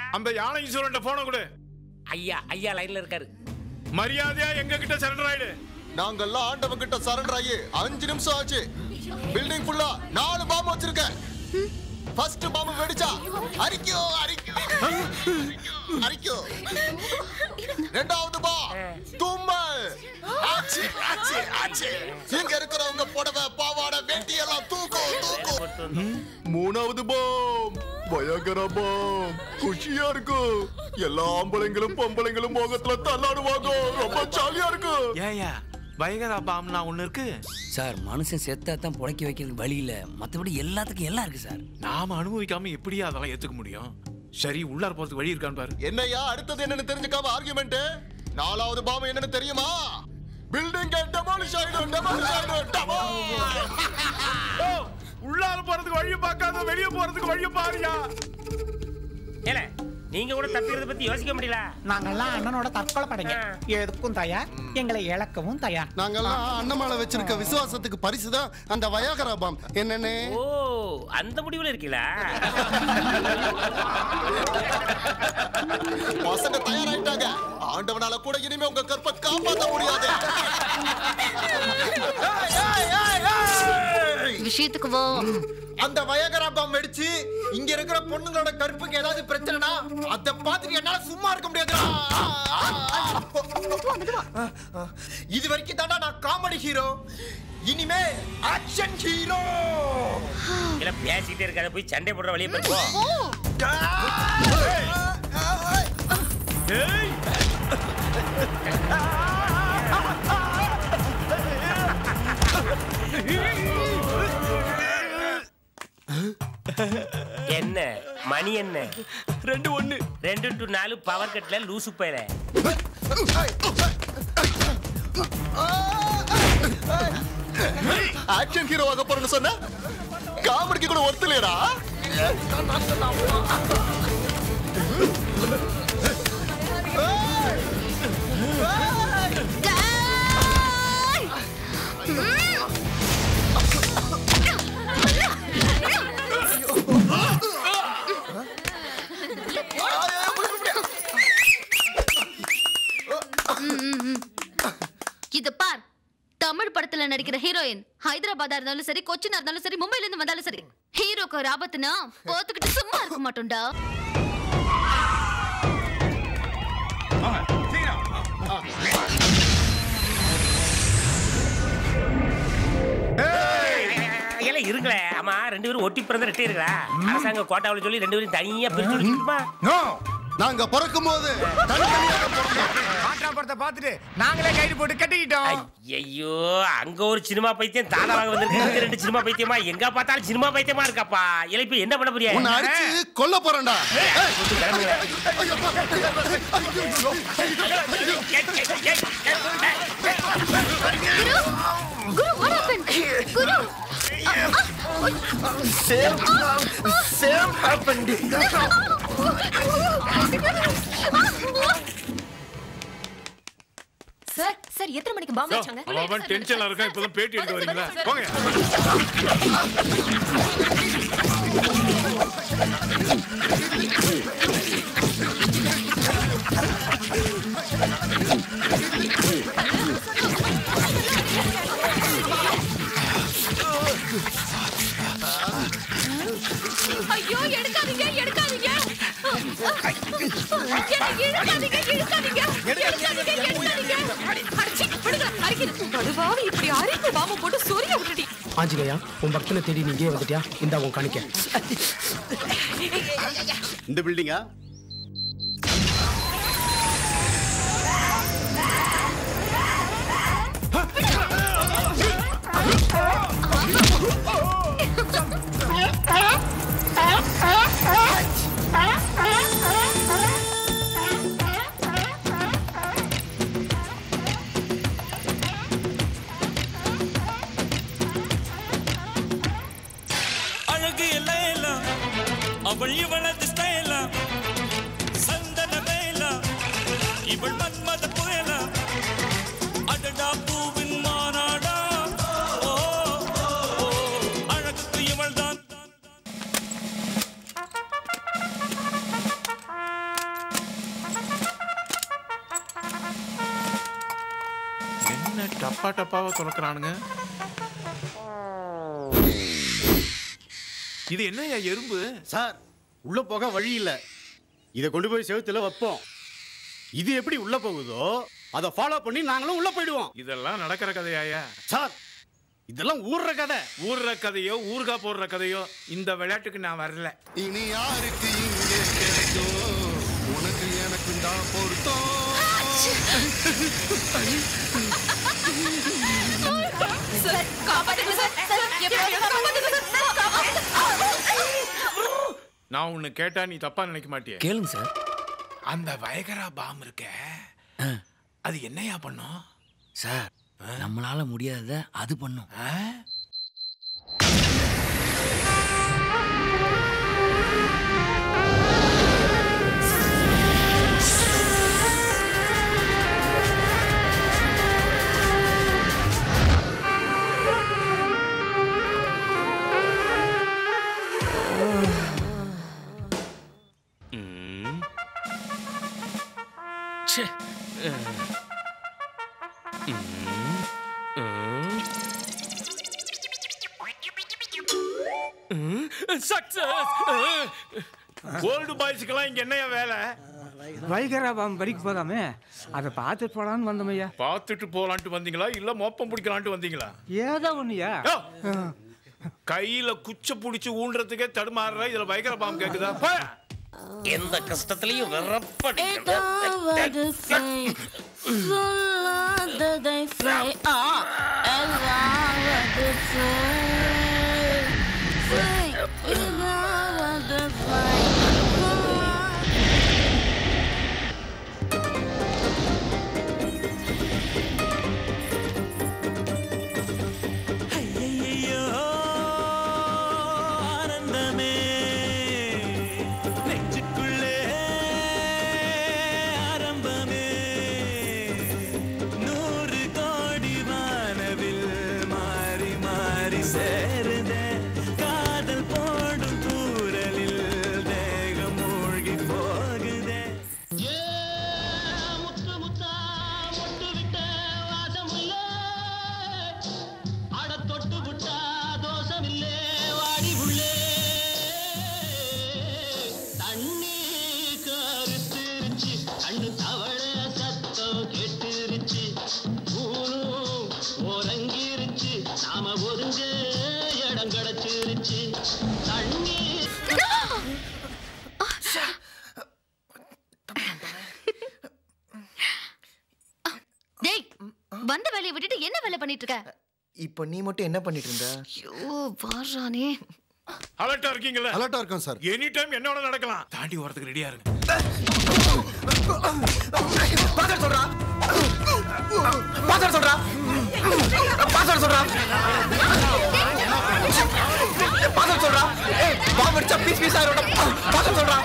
அந்த யானை ஈஸ்வரன் போன கொடு ஐயா ஐயா லைன்ல இருக்காரு மரியாதையா எங்க கிட்ட சரண்டர் ஆயிடு நாங்கெல்லாம் ஆண்டவன் கிட்ட சரண்டர் ஆகி அஞ்சு நிமிஷம் ஆச்சு பில்டிங் ஃபுல்லா நாலு பாம்பு வச்சிருக்கேன் ஃபர்ஸ்ட் பாம்பு வெடிச்சா அரிக்கோ அரிக்கோ அரிக்கோ ரெண்டாவது பா தும்மல் ஆச்சு ஆச்சு ஆச்சு இங்க இருக்கிறவங்க புடவை பாவாடை வேட்டி எல்லாம் தூக்கும் தூக்கும் மூணாவது பாம் பயங்கர பாம் குஷியா இருக்கும் எல்லா ஆம்பளைங்களும் பொம்பளைங்களும் முகத்துல தள்ளாடுவாங்க ரொம்ப ஜாலியா இருக்கும் ஏயா பயங்கர பாம்னா ஒண்ணு இருக்கு சார் மனுஷன் செத்தா தான் புழைக்க வைக்கிறது வழி இல்ல மத்தபடி எல்லாத்துக்கும் எல்லாம் இருக்கு சார் நாம அனுபவிக்காம எப்படியா அதெல்லாம் ஏத்துக்க முடியும் சரி உள்ளார போறதுக்கு வழி இருக்கான்னு பாரு என்னையா அடுத்தது என்னன்னு தெரிஞ்சுக்காம ஆர்குமெண்ட் நாலாவது பாம்பு என்னன்னு தெரியுமா பில்டிங் டெமாலிஷ் ஆயிடும் டெமாலிஷ் ஆயிடும் டெமாலிஷ் ஓ, உள்ளார போறதுக்கு வழியை பார்க்காத வெளியே போறதுக்கு வழியை பாருயா ஏல நீங்க கூட தப்பிக்கிறத பத்தி யோசிக்க முடியல நாங்கெல்லாம் அண்ணனோட தற்கொலை படைங்க எதுக்கும் தயார் எங்களை இழக்கவும் தயார் நாங்கெல்லாம் அண்ணமால வச்சிருக்க விசுவாசத்துக்கு பரிசு தான் அந்த வயாகரா பாம் என்னன்னு ஓ அந்த முடிவுல இருக்கீங்களா பசங்க தயாராயிட்டாங்க ஆண்டவனால கூட இனிமே உங்க கற்பை காப்பாத்த முடியாது விஷயத்துக்கு வா அந்த வயகரா பாம் வெடிச்சு இங்க இருக்கிற பொண்ணுங்களோட கருப்புக்கு ஏதாவது பிரச்சனைனா அத பார்த்துட்டு என்னால சும்மா இருக்க முடியாதுடா இது வரைக்கும் தாண்டா நான் காமெடி ஹீரோ இனிமே ஆக்ஷன் ஹீரோ இல்ல பேசிட்டே இருக்காத போய் சண்டை போடுற வழியை போய் போ ஏய் என்ன மணி என்ன ரெண்டு ஒண்ணு ரெண்டு டு நாலு பவர் கட்ல லூசு போயில ஆக்ஷன் ஹீரோ ஆக போறேன்னு சொன்ன காமெடிக்கு கூட ஒத்துலையடா இது பார் தமிழ் படத்துல நடிக்கிற ஹீரோயின் ஹைதராபாத்தா இருந்தாலும் சரி கொச்சினா இருந்தாலும் சரி மும்பைல இருந்து வந்தாலும் சரி ஹீரோக்கு ஒரு ஆபத்துனா போத்துக்கிட்டு சும்மா இருக்க மாட்டோம்டா இல்ல இருங்களே ஆமா ரெண்டு பேரும் ஒட்டி பிறந்த ரெட்டே இருக்கா அரசாங்க கோட்டாவில் சொல்லி ரெண்டு பேரும் தனியா பிரிச்சு விட்டுருமா நாங்க பிறக்கும் போது தனித்தனியாக பிறந்தோம். ஆட்டாப்படத்தை பார்த்துட்டு நாங்களே கைடு போட்டு கட்டிக்கிட்டோம் ஐயோ அங்க ஒரு சினிமா பைத்தியம் தாதா வாங்க வந்திருக்கு இங்க ரெண்டு சினிமா பைத்தியமா எங்க பார்த்தாலும் சினிமா பைத்தியமா இருக்காப்பா இல்ல இப்ப என்ன பண்ண போறியா உன்னை அடிச்சு கொல்ல போறேன்டா Guru what happened Guru sir sir எத்தனை மணிக்கு பாம்பு வச்சாங்க அவன் டென்ஷன்ல இருக்கான் இப்பதான் பேட்டி எடுக்க வரீங்களா போங்க ஐயோ எடுக்காதீங்க எடுக்காதீங்க என்னை இழுக்காதீங்க இழுக்காதீங்க எடுக்காதீங்க எடுக்காதீங்க அடிச்சி விடுங்க அடிக்குது படுவாவி இப்படி அரிப்பு பாம்பு போட்டு சொரிய விட்டுடி ஆஞ்சிகையா உன் பக்தனை தேடி நீ இங்கே வந்துட்டியா இந்த உன் காணிக்க இந்த பில்டிங்கா அழகு எல்லாம் எல்லாம் அவள் இவளது ஸ்டைலா சந்தன வேலா இவள் மன்மத புயலா அடடா பூவின் மாநாடா ஓ, ஓ, ஓ, அழகுக்கு இவள் தான் என்ன டப்பா டப்பாவா துறக்குறானுங்க இது என்னய்யா எறும்பு சார் உள்ள போக வழி இல்ல இதை கொண்டு போய் செவுத்துல வைப்போம் இது எப்படி உள்ள போகுதோ அதை ஃபாலோ பண்ணி நாங்களும் உள்ள போயிடுவோம் இதெல்லாம் நடக்கிற கதையாயா சார் இதெல்லாம் ஊர்ற கதை ஊர்ற கதையோ ஊர்கா போடுற கதையோ இந்த விளையாட்டுக்கு நான் வரல இனி யாருக்கு இங்கே கிடைக்கும் உனக்கு எனக்கு தான் பொருத்தம் சார் காப்பாத்துங்க சார் சார் எப்படியாவது காப்பாத்துங்க சார் சார் காப்பாத்துங்க நான் உன்னை கேட்டா நீ தப்பா நினைக்க மாட்டியே கேளுங்க சார் அந்த வயகரா பாம் இருக்க அது என்னையா பண்ணும் சார் நம்மளால முடியாதத அது பண்ணும் ஆ? ச்சே. கோல்டு பாய்ஸ்க்கெல்லாம் இங்க என்னையா வேலை வைகராபாம் வரைக்கும் போதாமே அதை பார்த்துட்டு போலான்னு வந்தோமையா பார்த்துட்டு போலான்ட்டு வந்தீங்களா இல்ல மோப்பம் பிடிக்கலான்ட்டு வந்தீங்களா ஏதோ ஒண்ணுயா யோ, கையில குச்ச புடிச்சு ஊன்றதுக்கே தடுமாறுற இதுல பயங்கர பாம்பு கேக்குதா போ. எந்த கஷ்டத்திலையும் வெறப்படி ஏதாவது ஃப்ரை சொல்லாததை ஃப்ரை ஆ ஏதாவது ஃப்ரை ஃப்ரை ஏதாவது ஃப்ரை ஐயையையோ, ஆனந்தமே நெஞ்சுக்குள்ளே ஆரம்பமே நூறு கோடி வானவில் மாறி மாறி சேருதே காதல் போடும் தூரலில் தேகம் மூழ்கி போகுதே முத்து முத்தா மொட்டு விட்ட வாசம் இல்ல அட தொட்டு விட்டா தோஷம் இல்லே வாடி உள்ளே தண்ணி கருத்துருச்சு கண்ணு தவள சத்தம் கேட்டுருச்சு ஊரும் உறங்கிருச்சு நாம ஒதுங்க இடம் கிடைச்சிருச்சு தண்ணி டேய் வந்த வேலையை விட்டுட்டு என்ன வேலை பண்ணிட்டு இருக்க இப்போ நீ மட்டும் என்ன பண்ணிட்டு இருந்த ஐயோ வாரானே அலர்ட்டா இருக்கீங்களா அலர்ட்டா இருக்கோம் சார் எனி டைம் என்னோட நடக்கலாம் தாண்டி வரதுக்கு ரெடியா இருங்க பாஸ்வேர்ட் சொல்றா பாஸ்வேர்ட் சொல்றா பாஸ்வேர்ட் சொல்றா பாஸ்வேர்ட் சொல்றா ஏய் பாம்பு அடிச்சா பீஸ் பீஸ் ஆயிரும் பாஸ்வேர்ட் சொல்றா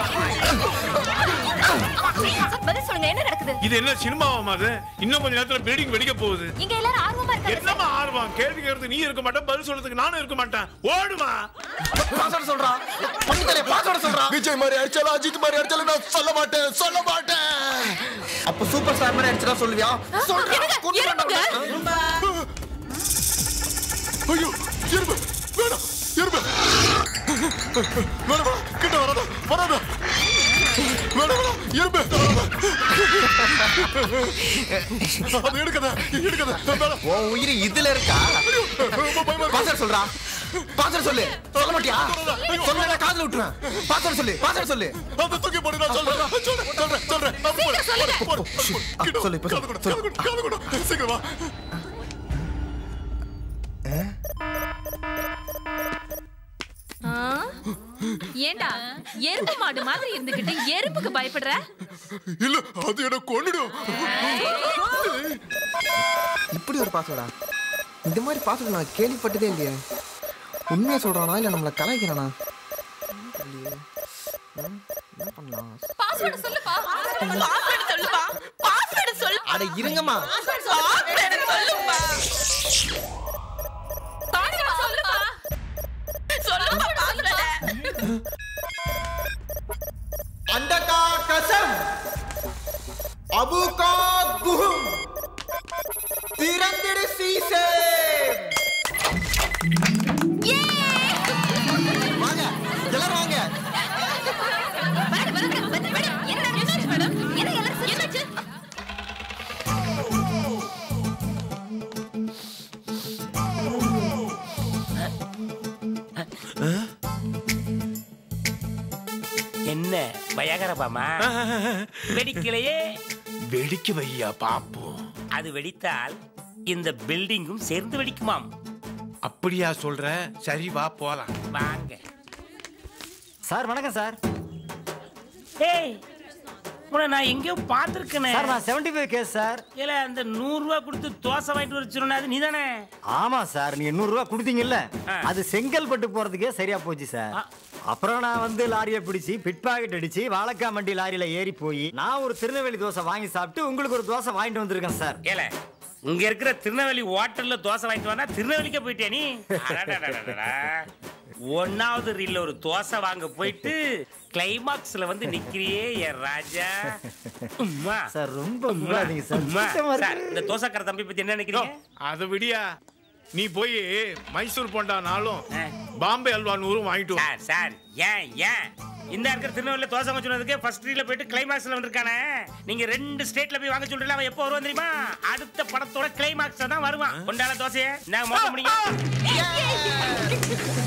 பதில் சொல்லுங்க என்ன நடக்குது இது என்ன சினிமாவாமா அது இன்னும் கொஞ்ச நேரத்துல பில்டிங் வெடிக்க போகுது இங்க எல்லாரும் ஆர்வமா இருக்காங்க என்னமா ஆர்வம் கேள்வி கேட்கறது நீ இருக்க மாட்டேன் பதில் சொல்றதுக்கு நானும் இருக்க மாட்டேன் ஓடுமா பாஸ்வேர்ட் சொல்றா பண்ணி தரேன் பாஸ்வேர்ட் சொல்றா விஜய் மாதிரி அடிச்சாலும் அஜித் மாதிரி அடிச்சாலும் நான் சொல்ல மாட்டேன் சொல்ல மாட்டேன் அப்ப சூப்பர் ஸ்டார் மாதிரி அடிச்சதா சொல்லுவியா சொல்றா கொண்டு இருமுங்க. ஐயோ எறும்பு வேணாம் எறும்பு வேணாம் வேணாம் கிட்ட வராத வராத வேணாம் வேணாம் எறும்பு அது எடுக்காத எடுக்காத வேணாம் உன் உயிர் இதுல இருக்கா பாஸ்வேர்ட் சொல்றா பாஸ்வேர்ட் சொல்லு சொல்ல மாட்டியா சொல்ல காதுல விட்டுறேன் பாஸ்வேர்ட் சொல்லு பாஸ்வேர்ட் சொல்லு அந்த தூக்கி போடு நான் சொல்றேன் சொல்றேன் சொல்றேன் சொல்றேன் நான் போடு, போடு, போடு, போடு. கிட்ட வா. சொல்லு, இப்ப காது சொல்லு, கொடு, காது கொடு, காது கொடு. சீக்கிரம் வா ஆ? ஏண்டா எறும்பு மாடு மாதிரி இருந்துகிட்டு எறும்புக்கு பயப்படுற இல்ல அது என்ன கொன்னுடும் இப்படி ஒரு பாஸ்வேர்டா இந்த மாதிரி பாஸ்வேர்டு நான் கேள்விப்பட்டதே இல்லையே உண்மையா சொல்றானா இல்ல நம்மள கலாய்க்கிறானா தெரியலையே. ம், என்ன பண்ணலாம் பாஸ்வேர்டு சொல்லுப்பா பாஸ்வேர்டு சொல்லுப்பா பாஸ்வேர்டு சொல்லு அட இருங்கம்மா பாஸ்வேர்டு சொல்லுப்பா பாஸ்வேர்டு சொல்லுப்பா சொல்லுப்பா பாஸ்வேர்டு अंडा कसम अबू का गुहम திறந்திடு சீசே வாங்க எல்லாரும் வாங்க என்ன பயங்கரபாமா வெடிக்கலையே வெடிக்க வையா பாப்போம் அது வெடித்தால் இந்த பில்டிங்கும் சேர்ந்து வெடிக்குமாம் அப்படியா சொல்ற சரி வா போலாம் வாங்க சார் வணக்கம் சார் ஏய் உன்னை நான் எங்கேயோ பார்த்துருக்கேனே சார் நான் செவன்டி ஃபைவ் கேஸ் சார் இல்ல அந்த நூறு ரூபாய் கொடுத்து தோசை வாங்கிட்டு வர சொன்ன அது நீதானே ஆமா சார் நீங்க நூறு ரூபா கொடுத்தீங்கல்ல அது செங்கல்பட்டு போறதுக்கே சரியா போச்சு சார் அப்புறம் நான் வந்து லாரியை பிடிச்சி பிட் பாக்கெட் அடிச்சு வாழைக்காய் மண்டி லாரியில ஏறி போய் நான் ஒரு திருநெல்வேலி தோசை வாங்கி சாப்பிட்டு உங்களுக்கு ஒரு தோசை வாங்கிட்டு வந்திருக்கேன் சார் ஏல இங்க இருக்கிற திருநெல்வேலி ஹோட்டல்ல தோசை வாங்கிட்டு வந்தா திருநெல்வேலிக்கே போயிட்டே நீ அடடடடடடா. ஒன்னாவது ரீல்ல ஒரு தோசை வாங்க போயிட்டு கிளைமாக்ஸ்ல வந்து நிக்கிறியே என் ராஜா உம்மா சார் ரொம்ப உம்மா, விடாதீங்க சார் உம்மா. சுத்தமா இருக்கு. சார், இந்த தோசைக்கார தம்பி பத்தி என்ன நினைக்கிறீங்க அதை விடியா நீ போய் மைசூர் போண்டா நாளும் பாம்பே அல்வா நூறும் வாங்கிட்டு வா சார் சார் ஏன் ஏன் இந்த இருக்கிற திருநெல்வேலியில் தோசை வாங்க சொன்னதுக்கு ஃபர்ஸ்ட் ரீல போயிட்டு கிளைமாக்ஸ்ல வந்திருக்கானே நீங்க ரெண்டு ஸ்டேட்ல போய் வாங்க சொல்றீங்களா அவன் எப்போ வருவான் தெரியுமா அடுத்த படத்தோட கிளைமாக்ஸ் தான் வருவான் கொண்டாட தோசையை நான் மோத முடியும்